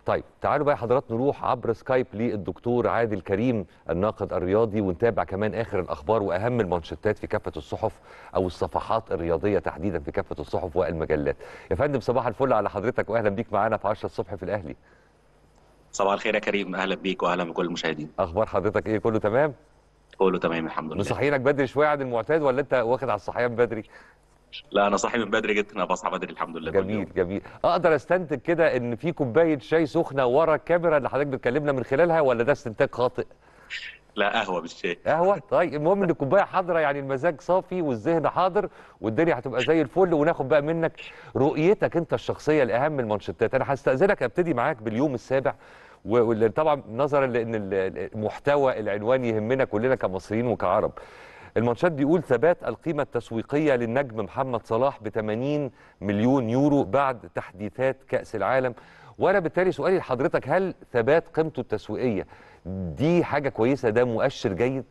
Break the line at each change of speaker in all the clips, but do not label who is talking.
طيب تعالوا بقى حضرات نروح عبر سكايب للدكتور عادل كريم الناقد الرياضي ونتابع كمان اخر الاخبار واهم المانشيتات في كافه الصحف او الصفحات الرياضيه تحديدا في كافه الصحف والمجلات. يا فندم صباح الفل على حضرتك واهلا بيك معانا في 10 الصبح في الاهلي.
صباح الخير يا كريم اهلا بيك واهلا بكل المشاهدين
اخبار حضرتك ايه كله تمام؟
كله تمام الحمد لله
مصحينك بدري شويه عن المعتاد ولا انت واخد على الصحيان بدري؟
لا انا صاحي من بدري جدا انا بصحى بدري الحمد لله كل يوم.
جميل جميل اقدر استنتج كده ان في كوبايه شاي سخنه ورا الكاميرا اللي حضرتك بتكلمنا من خلالها ولا ده استنتاج خاطئ؟
لا قهوه مش شاي
قهوه طيب المهم ان الكوبايه حاضره يعني المزاج صافي والذهن حاضر والدنيا هتبقى زي الفل وناخد بقى منك رؤيتك انت الشخصيه لاهم المانشيتات انا هستاذنك ابتدي معاك باليوم السابع و- واللي طبعا نظرا لان ال- ال- محتوى العنوان يهمنا كلنا كمصريين وكعرب المانشات بيقول ثبات القيمة التسويقية للنجم محمد صلاح ب 80 مليون يورو بعد تحديثات كأس العالم وانا بالتالي سؤالي لحضرتك هل ثبات قيمته التسويقية دي حاجة كويسة ده مؤشر جيد؟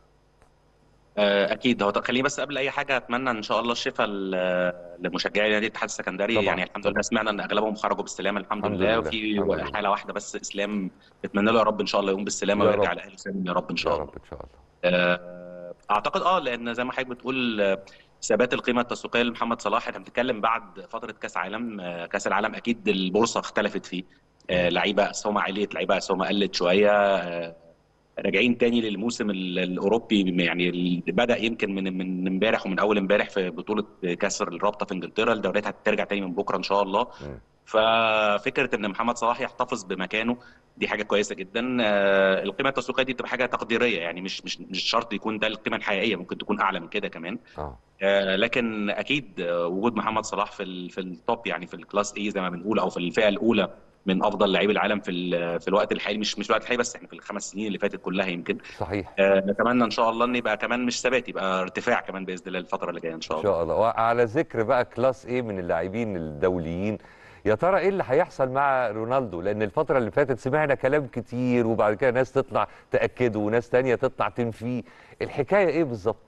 آه، اكيد هو خليني بس قبل اي حاجه اتمنى ان شاء الله الشفاء ل- لمشجعي نادي الاتحاد السكندري
طبعاً،
يعني الحمد لله
طبعاً.
سمعنا ان اغلبهم خرجوا بالسلامه الحمد,
الحمد
لله
لله،
وفي
الحمد لله.
حاله واحده بس اسلام نتمنى له يا رب ان شاء الله يقوم بالسلامه
يا
ويرجع
رب.
لاهله سالم يا رب ان
يا
شاء الله
رب ان شاء الله
آه، اعتقد اه لان زي ما حضرتك بتقول آه، ثبات القيمه التسويقيه لمحمد صلاح احنا بنتكلم بعد فتره كاس عالم آه، كاس العالم اكيد البورصه اختلفت فيه آه، لعيبه اسهمها عليت لعيبه اسهمها قلت شويه آه، راجعين تاني للموسم ال- الاوروبي يعني اللي بدا يمكن من من امبارح ومن اول امبارح في بطوله كاس الرابطه في انجلترا الدوريات هترجع تاني من بكره ان شاء الله
مم.
ففكره ان محمد صلاح يحتفظ بمكانه دي حاجه كويسه جدا آه، القيمه التسويقيه دي بتبقى حاجه تقديريه يعني مش مش مش شرط يكون ده القيمه الحقيقيه ممكن تكون اعلى من كده كمان
اه
آه، لكن اكيد آه، وجود محمد صلاح في ال في التوب يعني في الكلاس اي زي ما بنقول او في الفئه الاولى من افضل لاعبي العالم في ال- في الوقت الحالي مش مش الوقت الحالي بس يعني في الخمس سنين اللي فاتت كلها يمكن
صحيح
آه، نتمنى ان شاء الله ان يبقى كمان مش ثبات يبقى ارتفاع كمان باذن الله الفتره اللي جايه ان شاء
ان
الله
شاء الله وعلى ذكر بقى كلاس ايه من اللاعبين الدوليين يا ترى ايه اللي هيحصل مع رونالدو لان الفتره اللي فاتت سمعنا كلام كتير وبعد كده ناس تطلع تاكده وناس تانية تطلع تنفيه الحكايه ايه بالظبط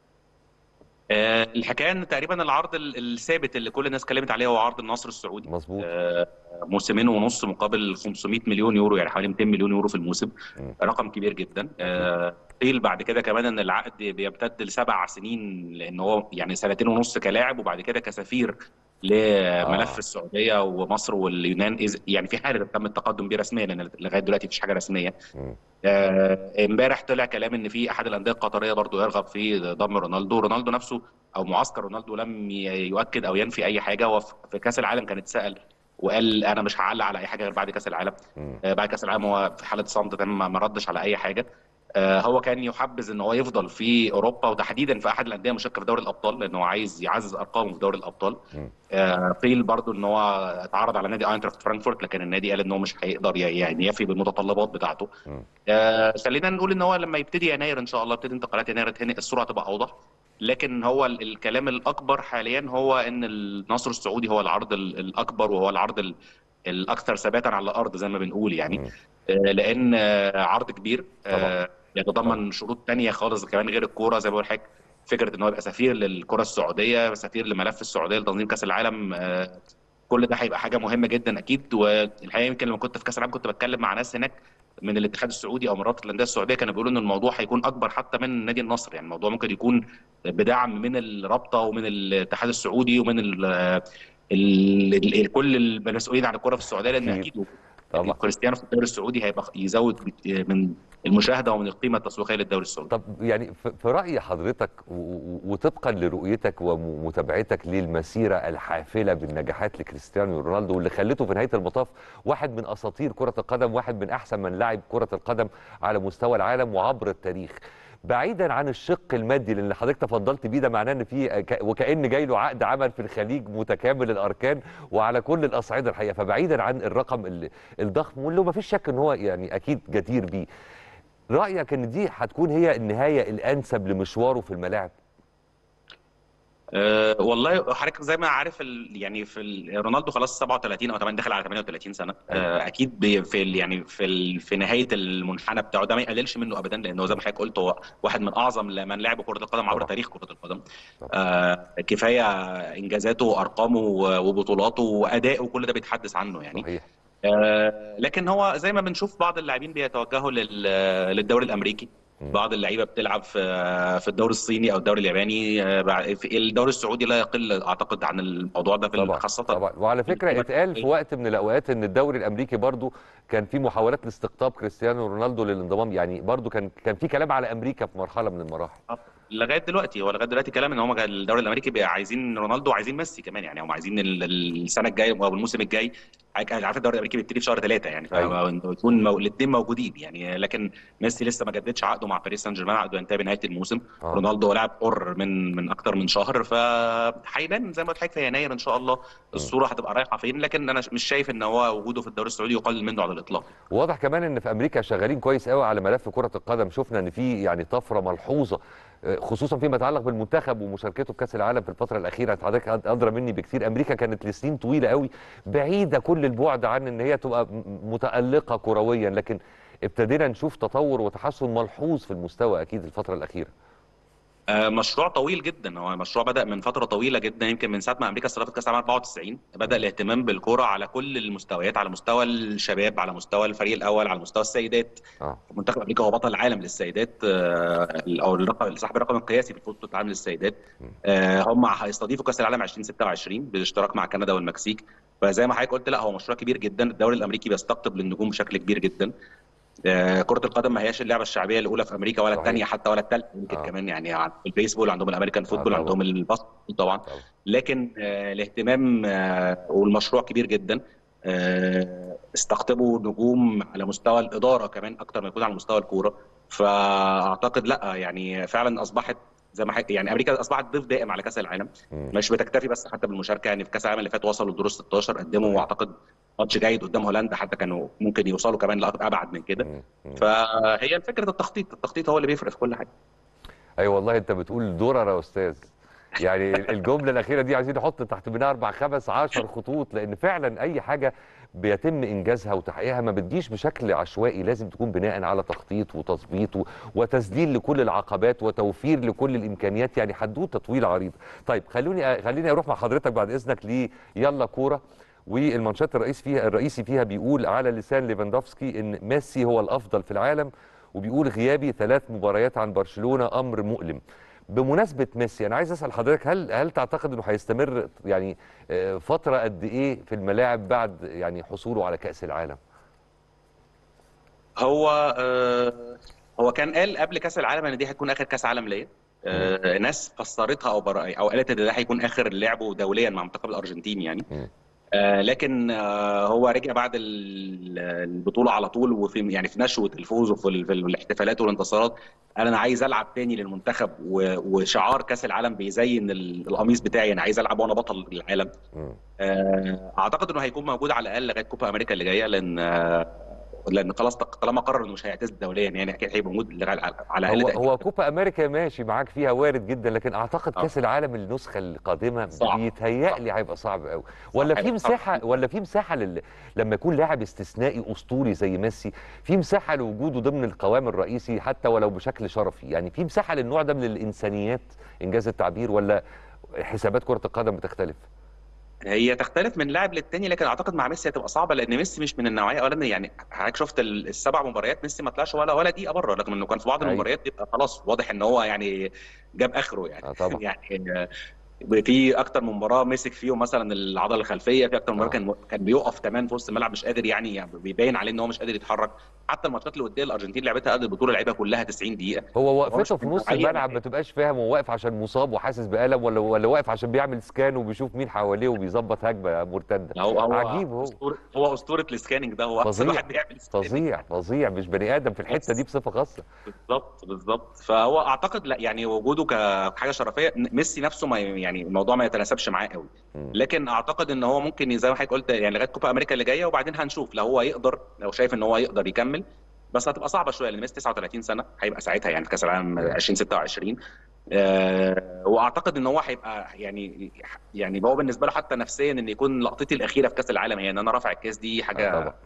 آه، الحكايه ان تقريبا العرض ال- الثابت اللي كل الناس اتكلمت عليه هو عرض النصر السعودي
مظبوط
آه، موسمين ونص مقابل 500 مليون يورو يعني حوالي 200 مليون يورو في الموسم
مم.
رقم كبير جدا آه، قيل بعد كده كمان ان العقد بيمتد لسبع سنين لان هو يعني سنتين ونص كلاعب وبعد كده كسفير لملف
آه.
السعوديه ومصر واليونان إذ- يعني في حاله تم التقدم بيه رسميا لان لغايه دلوقتي مفيش حاجه رسميه
مم.
آه، امبارح طلع كلام ان في احد الانديه القطريه برضو يرغب في ضم رونالدو رونالدو نفسه او معسكر رونالدو لم ي- يؤكد او ينفي اي حاجه هو في في كاس العالم كان اتسال وقال انا مش هعلق على اي حاجه غير بعد كاس العالم
مم.
آه، بعد كاس العالم هو في حاله صمت تمام ما- ما ردش على اي حاجه آه، هو كان يحبذ ان هو يفضل في اوروبا وتحديدا في احد الانديه المشاركه في دوري الابطال لان هو عايز يعزز ارقامه في دوري الابطال
مم.
آه، قيل برضو ان هو اتعرض على نادي اينتراخت فرانكفورت لكن النادي قال ان هو مش هيقدر ي- يعني يفي بالمتطلبات بتاعته
مم.
آه، خلينا نقول ان هو لما يبتدي يناير ان شاء الله يبتدي انتقالات يناير تهنئ الصوره هتبقى اوضح لكن هو ال- الكلام الاكبر حاليا هو ان النصر السعودي هو العرض ال- الاكبر وهو العرض ال- الاكثر ثباتا على الارض زي ما بنقول يعني
مم.
آه، لان آه، عرض كبير
طبعا.
آه، يتضمن شروط تانية خالص كمان غير الكوره زي ما بقول لحضرتك فكره ان هو يبقى سفير للكره السعوديه سفير لملف السعوديه لتنظيم كاس العالم آه، كل ده هيبقى حاجه مهمه جدا اكيد والحقيقه يمكن لما كنت في كاس العالم كنت بتكلم مع ناس هناك من الاتحاد السعودي او من رابطه الانديه السعوديه كانوا بيقولوا ان الموضوع هيكون اكبر حتى من نادي النصر يعني الموضوع ممكن يكون بدعم من الرابطه ومن الاتحاد السعودي ومن ال ال ال كل المسؤولين عن الكره في السعوديه لان
أكيد.
اكيد
طبعا
كريستيانو في الدوري السعودي هيبقى يزود من المشاهده ومن القيمه التسويقيه للدوري السعودي
طب يعني في في رأي حضرتك و- و- وطبقا لرؤيتك ومتابعتك للمسيرة الحافلة بالنجاحات لكريستيانو رونالدو واللي خلته في نهاية المطاف واحد من أساطير كرة القدم واحد من أحسن من لعب كرة القدم على مستوى العالم وعبر التاريخ بعيدا عن الشق المادي لان حضرتك تفضلت بيه ده معناه ان في ك- وكان جاي له عقد عمل في الخليج متكامل الاركان وعلى كل الاصعده الحقيقه فبعيدا عن الرقم ال- الضخم واللي ما فيش شك ان هو يعني اكيد جدير بيه رايك ان دي هتكون هي النهايه الانسب لمشواره في الملاعب
أه والله حضرتك زي ما عارف ال... يعني في ال... رونالدو خلاص 37 او 8 داخل على 38 سنه أه اكيد بي... في ال... يعني في ال... في نهايه المنحنى بتاعه ده ما يقللش منه ابدا لانه زي ما حضرتك قلت هو واحد من اعظم من لعبوا كره القدم عبر
طبعا.
تاريخ كره القدم
طبعا.
أه كفايه انجازاته وارقامه وبطولاته وادائه وكل ده بيتحدث عنه يعني
صحيح
آه، لكن هو زي ما بنشوف بعض اللاعبين بيتوجهوا لل- للدوري الامريكي
مم.
بعض اللعيبه بتلعب في في الدوري الصيني او الدوري الياباني آه، بع- في الدوري السعودي لا يقل اعتقد عن الموضوع ده في
طبعا
خاصه
طبعا وعلى فكره اتقال في وقت من الاوقات ان الدوري الامريكي برضو كان في محاولات لاستقطاب كريستيانو رونالدو للانضمام يعني برضو كان كان في كلام على امريكا في مرحله من المراحل
لغايه دلوقتي هو لغايه دلوقتي كلام ان هم الدوري الامريكي بقى عايزين رونالدو وعايزين ميسي كمان يعني هم عايزين ال- ال- السنه الجايه او الموسم الجاي عارف الدوري الامريكي بيبتدي في شهر ثلاثه يعني
أيوة.
فيكون مو... الاثنين موجودين يعني لكن ميسي لسه ما جددش عقده مع باريس سان جيرمان عقده ينتهي بنهايه الموسم
آه.
رونالدو لاعب حر من من اكتر من شهر فهيبان زي ما قلت لك في يناير ان شاء الله الصوره هتبقى رايحه فين لكن انا مش شايف ان هو وجوده في الدوري السعودي يقلل منه على الاطلاق
واضح كمان ان في امريكا شغالين كويس قوي على ملف كره القدم شفنا ان في يعني طفره ملحوظه آه، خصوصا فيما يتعلق بالمنتخب ومشاركته في كاس العالم في الفتره الاخيره حضرتك ادرى مني بكثير امريكا كانت لسنين طويله قوي بعيده كل البعد عن ان هي تبقى م- متالقه كرويا لكن ابتدينا نشوف تطور وتحسن ملحوظ في المستوى اكيد الفتره الاخيره
آه، مشروع طويل جدا هو مشروع بدأ من فترة طويلة جدا يمكن من ساعة ما أمريكا استضافت كأس العالم 94 بدأ الاهتمام بالكرة على كل المستويات على مستوى الشباب على مستوى الفريق الأول على مستوى السيدات
اه
منتخب أمريكا هو بطل العالم للسيدات آه، أو الرقم صاحب الرقم القياسي في بطولة العالم للسيدات آه، هم هيستضيفوا كأس العالم 2026 بالاشتراك مع كندا والمكسيك فزي ما حضرتك قلت لا هو مشروع كبير جدا الدوري الأمريكي بيستقطب للنجوم بشكل كبير جدا آه، كرة القدم ما هياش اللعبة الشعبية الأولى في أمريكا ولا
صحيح.
الثانية حتى ولا الثالثة يمكن
آه.
كمان يعني عن- البيسبول عندهم الأمريكان فوتبول
طبعا.
عندهم الباسكت طبعا
طبعا
لكن آه، الاهتمام آه، والمشروع كبير جدا آه، استقطبوا نجوم على مستوى الإدارة كمان أكتر ما يكون على مستوى الكورة فأعتقد لا يعني فعلا أصبحت زي ما حك... يعني امريكا اصبحت ضيف دائم على كاس العالم
مم.
مش بتكتفي بس حتى بالمشاركه يعني في كاس العالم اللي فات وصلوا الدور 16 قدموا
صحيح.
اعتقد ماتش جيد قدام هولندا حتى كانوا ممكن يوصلوا كمان لابعد من كده
مم. مم.
فهي فكره التخطيط التخطيط هو اللي بيفرق في كل حاجه
اي والله انت بتقول درر يا استاذ يعني الجمله الاخيره دي عايزين نحط تحت منها اربع خمس عشر خطوط لان فعلا اي حاجه بيتم انجازها وتحقيقها ما بتجيش بشكل عشوائي لازم تكون بناء على تخطيط وتظبيط و- وتسجيل لكل العقبات وتوفير لكل الامكانيات يعني حدوته طويله عريضه طيب خلوني خليني اروح مع حضرتك بعد اذنك ل يلا كوره والمانشات الرئيس فيها الرئيسي فيها بيقول على لسان ليفاندوفسكي ان ميسي هو الافضل في العالم وبيقول غيابي ثلاث مباريات عن برشلونه امر مؤلم بمناسبه ميسي انا عايز اسال حضرتك هل هل تعتقد انه هيستمر يعني آه، فتره قد ايه في الملاعب بعد يعني حصوله على كاس العالم
هو آه هو كان قال قبل كاس العالم ان دي هتكون اخر كاس عالم ليا آه ناس فسرتها او برا او قالت ان ده هيكون اخر لعبه دوليا مع منتخب الارجنتين يعني
مم.
آه لكن آه هو رجع بعد ال- البطوله على طول وفي يعني في نشوه الفوز وفي ال- في الاحتفالات والانتصارات قال انا عايز العب تاني للمنتخب و- وشعار كاس العالم بيزين ال- القميص بتاعي انا عايز العب وانا بطل العالم
مم.
آه، اعتقد انه هيكون موجود على الاقل لغايه كوبا امريكا اللي جايه لان آه، لان خلاص طالما قرر انه مش هيعتزل دوليا يعني اكيد هيبقى موجود لغاية- على الاقل
هو
تأكيد.
هو كوبا امريكا ماشي معاك فيها وارد جدا لكن اعتقد
آه.
كاس العالم النسخه القادمه
صعب.
بيتهيألي هيبقى صعب قوي ولا في
هيبقى
مساحه ولا في مساحه لل... لما يكون لاعب استثنائي اسطوري زي ميسي في مساحه لوجوده ضمن القوام الرئيسي حتى ولو بشكل شرفي يعني في مساحه للنوع ده من الانسانيات انجاز التعبير ولا حسابات كره القدم بتختلف
هي تختلف من لاعب للتاني لكن اعتقد مع ميسي هتبقى صعبه لان ميسي مش من النوعيه اولا يعني حضرتك شفت ال- السبع مباريات ميسي ما طلعش ولا ولا دقيقه بره رغم انه كان في بعض
أيوة.
المباريات بيبقى خلاص واضح ان هو يعني جاب اخره يعني
آه طبعا.
يعني آه، في اكتر من مباراه مسك فيهم مثلا العضله الخلفيه في اكتر من مباراه
آه.
كان كان بيقف كمان في وسط الملعب مش قادر يعني, يعني بيبين عليه ان هو مش قادر يتحرك حتى الماتشات اللي وديه الارجنتين لعبتها قبل البطوله لعبها كلها 90 دقيقه
هو
مش
وقفته في
من
نص
نوعية
الملعب ما تبقاش فاهم هو واقف عشان مصاب وحاسس بألم ولا ولا واقف عشان بيعمل سكان وبيشوف مين حواليه وبيظبط هجمه مرتده
هو هو
عجيب هو.
أسطورة هو اسطوره السكاننج ده هو احسن
فظيع.
واحد بيعمل سكاننج
فظيع فظيع مش بني ادم في الحته دي بصفه خاصه
بالظبط بالظبط فهو اعتقد لا يعني وجوده كحاجه شرفيه ميسي نفسه ما يعني الموضوع ما يتناسبش معاه قوي
مم.
لكن اعتقد ان هو ممكن زي ما حضرتك قلت يعني لغايه كوبا امريكا اللي جايه وبعدين هنشوف لو هو يقدر لو شايف ان هو يقدر يكمل بس هتبقى صعبه شويه لان ميسي 39 سنه هيبقى ساعتها يعني في كاس العالم 2026 آه واعتقد ان هو هيبقى يعني يعني هو بالنسبه له حتى نفسيا ان يكون لقطتي الاخيره في كاس العالم هي ان انا رافع الكاس دي
آه
حاجه
طبعا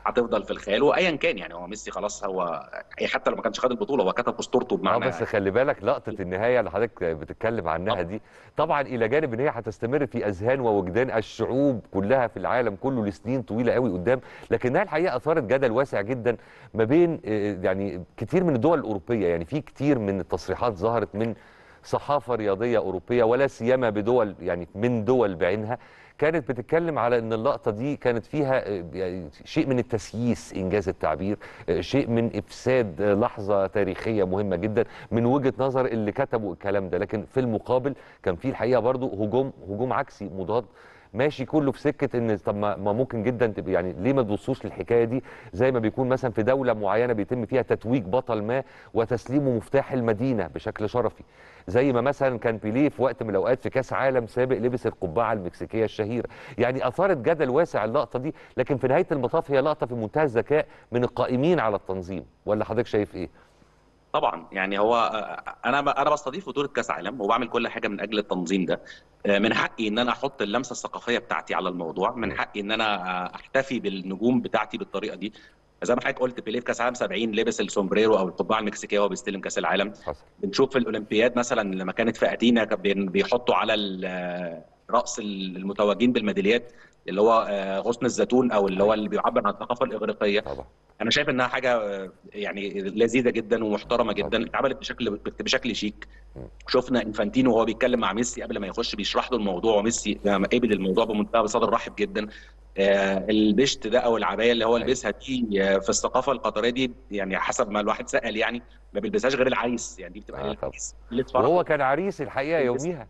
هتفضل في الخيال وايا كان يعني هو ميسي خلاص هو حتى لو ما كانش خد البطوله هو كتب اسطورته
اه
بمعنى
بس خلي بالك لقطه النهايه اللي حضرتك بتتكلم عنها دي طبعا الى جانب ان هي هتستمر في اذهان ووجدان الشعوب كلها في العالم كله لسنين طويله قوي قدام لكنها الحقيقه اثارت جدل واسع جدا ما بين آه، يعني كتير من الدول الاوروبيه يعني في كتير من التصريحات ظهرت من صحافه رياضيه اوروبيه ولا سيما بدول يعني من دول بعينها كانت بتتكلم على ان اللقطه دي كانت فيها آه، يعني شيء من التسييس انجاز التعبير آه، شيء من افساد آه، لحظه تاريخيه مهمه جدا من وجهه نظر اللي كتبوا الكلام ده لكن في المقابل كان في الحقيقه برضو هجوم هجوم عكسي مضاد ماشي كله في سكه ان طب ما ما ممكن جدا تبقى يعني ليه ما تبصوش للحكايه دي زي ما بيكون مثلا في دوله معينه بيتم فيها تتويج بطل ما وتسليمه مفتاح المدينه بشكل شرفي زي ما مثلا كان بيليه في وقت من الاوقات في كاس عالم سابق لبس القبعه المكسيكيه الشهيره يعني اثارت جدل واسع اللقطه دي لكن في نهايه المطاف هي لقطه في منتهى الذكاء من القائمين على التنظيم ولا حضرتك شايف ايه
طبعا يعني هو انا انا بستضيف بطوله كاس عالم وبعمل كل حاجه من اجل التنظيم ده من حقي ان انا احط اللمسه الثقافيه بتاعتي على الموضوع من حقي ان انا احتفي بالنجوم بتاعتي بالطريقه دي زي ما حضرتك قلت بيليه في كاس عالم 70 لبس السومبريرو او القبعه المكسيكيه وهو بيستلم كاس العالم
حصل
بنشوف في الاولمبياد مثلا لما كانت في اتينا كان بين- بيحطوا على ال- راس المتوجين بالميداليات اللي هو آه، غصن الزيتون او اللي هو اللي بيعبر عن الثقافه الاغريقيه
طبعا
انا شايف انها حاجه آه، يعني لذيذه جدا ومحترمه جدا اتعملت بشكل بشكل شيك شفنا انفانتينو وهو بيتكلم مع ميسي قبل ما يخش بيشرح له الموضوع وميسي لما قبل الموضوع بمنتهى بصدر رحب جدا آه، البشت ده او العبايه اللي هو
أيوة.
لبسها دي آه، في الثقافه القطريه دي يعني حسب ما الواحد سال يعني ما بيلبسهاش غير العريس يعني دي بتبقى
آه، طبعا.
للعريس ليلة فرحه.
وهو كان عريس الحقيقه
يلبس.
يوميها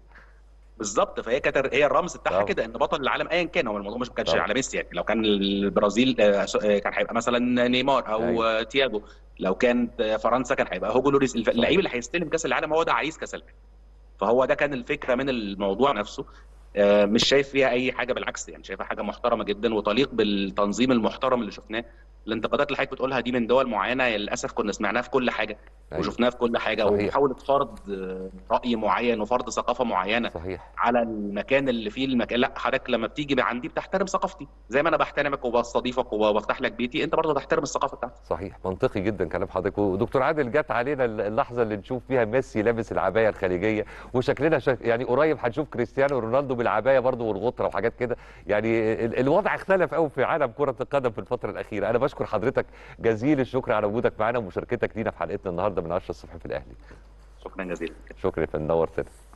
بالظبط فهي كانت هي الرمز بتاعها
طبعا.
كده ان بطل العالم ايا كان هو الموضوع مش ما كانش
طبعا.
على ميسي يعني لو كان البرازيل آه، س- آه، كان هيبقى مثلا نيمار او
أيوة.
آه، تياجو لو كان آه، فرنسا كان هيبقى هوجو لوريس الف- اللعيب
صحيح.
اللي هيستلم كاس العالم هو ده عريس كاس العالم فهو ده كان الفكره من الموضوع نفسه آه، مش شايف فيها اي حاجه بالعكس يعني شايفها حاجه محترمه جدا وتليق بالتنظيم المحترم اللي شفناه الانتقادات اللي حضرتك بتقولها دي من دول معينه للاسف كنا سمعناها في كل حاجه
أيوة.
وشفناها في كل حاجه
صحيح.
ومحاوله فرض آه، راي معين وفرض ثقافه معينه
صحيح
على المكان اللي فيه المكان لا حضرتك لما بتيجي من عندي بتحترم ثقافتي زي ما انا بحترمك وبستضيفك وبفتح لك بيتي انت برضه تحترم الثقافه بتاعتي
صحيح منطقي جدا كلام حضرتك ودكتور عادل جت علينا اللحظه اللي نشوف فيها ميسي لابس العبايه الخليجيه وشكلنا شك... يعني قريب هنشوف كريستيانو رونالدو بالعبايه برضه والغطره وحاجات كده يعني ال- الوضع اختلف قوي في عالم كره القدم في الفتره الاخيره انا بشكر حضرتك جزيل الشكر على وجودك معنا ومشاركتك لينا في حلقتنا النهارده من 10 الصبح في الاهلي
شكرا جزيلا
شكرا يا فندم نورتنا